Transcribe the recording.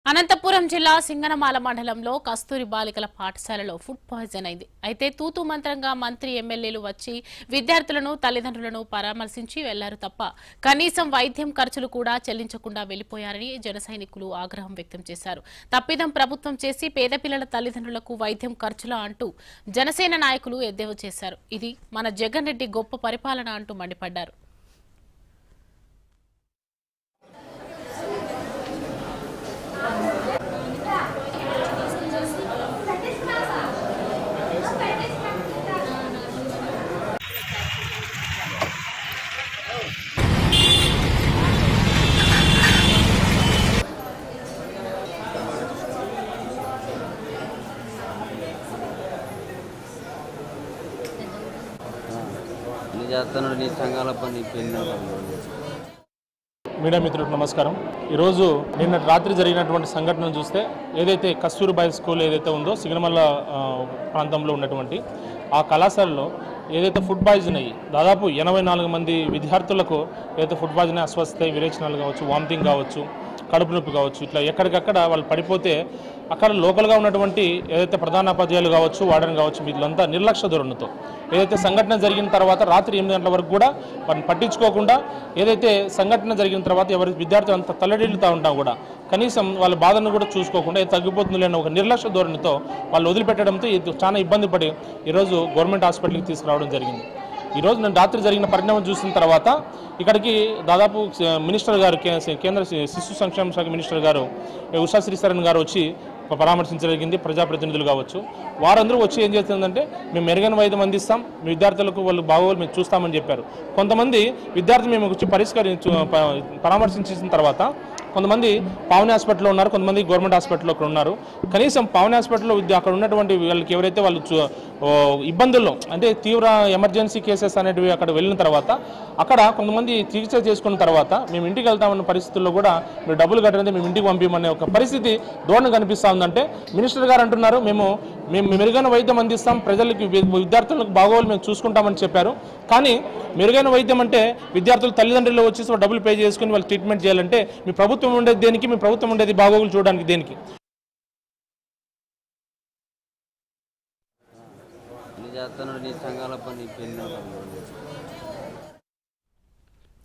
అనంతపురం జిల్లా సింగనమాల మండలంలో కస్తూరి బాలికల పాఠశాలలో ఫుడ్ పాయిజన్ అయింది అయితే తూతూ మంత్రంగా మంత్రి ఎమ్మెల్యేలు వచ్చి విద్యార్థులను తల్లిదండ్రులను పరామర్శించి వెళ్లారు తప్ప కనీసం వైద్యం ఖర్చులు కూడా చెల్లించకుండా వెళ్లిపోయారని జన సైనికులు ఆగ్రహం వ్యక్తం చేశారు తప్పిదం ప్రభుత్వం చేసి పేద పిల్లల తల్లిదండ్రులకు వైద్యం ఖర్చులా అంటూ జనసేన నాయకులు ఎద్దేవా చేశారు ఇది మన జగన్ రెడ్డి గొప్ప పరిపాలన అంటూ మండిపడ్డారు నీ చేస్తున్నాడు నీ సంఘాల పని పెళ్ళి మీడియా మిత్రులకు నమస్కారం ఈరోజు నిన్న రాత్రి జరిగినటువంటి సంఘటనను చూస్తే ఏదైతే కస్తూరిబాయి స్కూల్ ఏదైతే ఉందో సిగనమల్ల ఆ, ప్రాంతంలో ఉన్నటువంటి ఆ కళాశాలలో ఏదైతే ఫుడ్ పాయిజన్ అయ్యి దాదాపు ఎనభై నాలుగు మంది విద్యార్థులకు ఏదైతే ఫుడ్ పాయిజన్ అయ్యి అస్వస్థ విరేచనాలు కావచ్చు వామిటింగ్ కావచ్చు కడుపు నొప్పి కావచ్చు ఇట్లా ఎక్కడికక్కడ వాళ్ళు పడిపోతే అక్కడ లోకల్గా ఉన్నటువంటి ఏదైతే ప్రధానోపాధ్యాయులు కావచ్చు వార్డెన్ కావచ్చు వీళ్ళంతా నిర్లక్ష్య ధోరణితో ఏదైతే సంఘటన జరిగిన తర్వాత రాత్రి ఎనిమిది గంటల వరకు కూడా వాటిని పట్టించుకోకుండా ఏదైతే సంఘటన జరిగిన తర్వాత ఎవరి విద్యార్థులు అంత తల్లడిల్లుతూ ఉంటాం కూడా కనీసం వాళ్ళ బాధను కూడా చూసుకోకుండా ఇది తగ్గిపోతుంది లేని ఒక నిర్లక్ష్య ధోరణితో వాళ్ళు వదిలిపెట్టడంతో ఇది చాలా ఇబ్బంది పడి ఈరోజు గవర్నమెంట్ హాస్పిటల్కి తీసుకురావడం జరిగింది ఈరోజు నేను రాత్రి జరిగిన పరిణామం చూసిన తర్వాత ఇక్కడికి దాదాపు స- మినిస్టర్ గారు కే- కేంద్ర శి- శిశు సంక్షేమ శాఖ మినిస్టర్ గారు ఉషా శ్రీశరణ్ గారు వచ్చి ప- పరామర్శించగలిగింది ప్రజాప్రతినిధులు కావచ్చు వారందరూ వచ్చి ఏం చేస్తుందంటే మేము మెరుగైన వైద్యం అందిస్తాం మీ విద్యార్థులకు వాళ్ళు బాగోలు మేము చూస్తామని చెప్పారు కొంతమంది విద్యార్థులు మేము వచ్చి పరిష్కరించు ప- పరామర్శించిన తర్వాత కొంతమంది పావని హాస్పిటల్లో ఉన్నారు కొంతమంది గవర్నమెంట్ హాస్పిటల్లో అక్కడ ఉన్నారు కనీసం పావని హాస్పిటల్లో విద్య అక్కడ ఉన్నటువంటి వాళ్ళకి ఎవరైతే వాళ్ళు చూ- ఓ, ఇబ్బందుల్లో అంటే తీవ్ర ఎమర్జెన్సీ కేసెస్ అనేటివి అక్కడ వెళ్ళిన తర్వాత అక్కడ కొంతమంది చికిత్స చేసుకున్న తర్వాత మేము ఇంటికి వెళ్తామన్న పరిస్థితుల్లో కూడా మీరు డబ్బులు కట్టడానికి మేము ఇంటికి పంపించమనే ఒక పరిస్థితి ధోరణి కనిపిస్తూ ఉందంటే మినిస్టర్ గారు అంటున్నారు మేము మేము మెరుగైన వైద్యం అందిస్తాం ప్రజలకి వి- విద్యార్థులకు బాగోలు మేము చూసుకుంటామని చెప్పారు కానీ మెరుగైన వైద్యం అంటే విద్యార్థులు తల్లిదండ్రులు వచ్చేసి వాళ్ళు డబ్బులు పే చేసుకుని వాళ్ళు ట్రీట్మెంట్ చేయాలంటే మీ ప్రభుత్వం ఉండేది దేనికి మీ ప్రభుత్వం ఉండేది బాగోగులు చూడడానికి దేనికి నీ చేస్తున్నాడు నీ సంఘాల పని పెళ్ళి